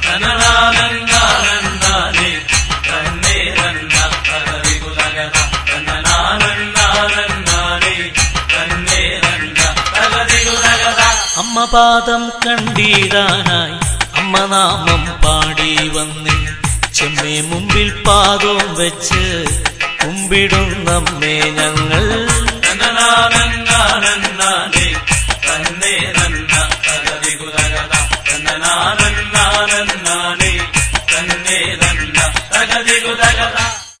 തനനാനന്നാനന്നാനേ തന്നെ നന്ന തകതികുതകത തനനാനന്നാനന്നാനേ തന്നെ നന്ന തകതികുതകത അമ്മ പാദം കണ്ടിടാനായി അമ്മ നാമം പാടി വന്ന് ചെമ്മേ മുമ്പിൽ പാദവും വെച്ച് കുമ്പിടുന്നമ്മേ ഞങ്ങൾ തനനാനന്നാനന്നാനേ തന്നെ നന്ന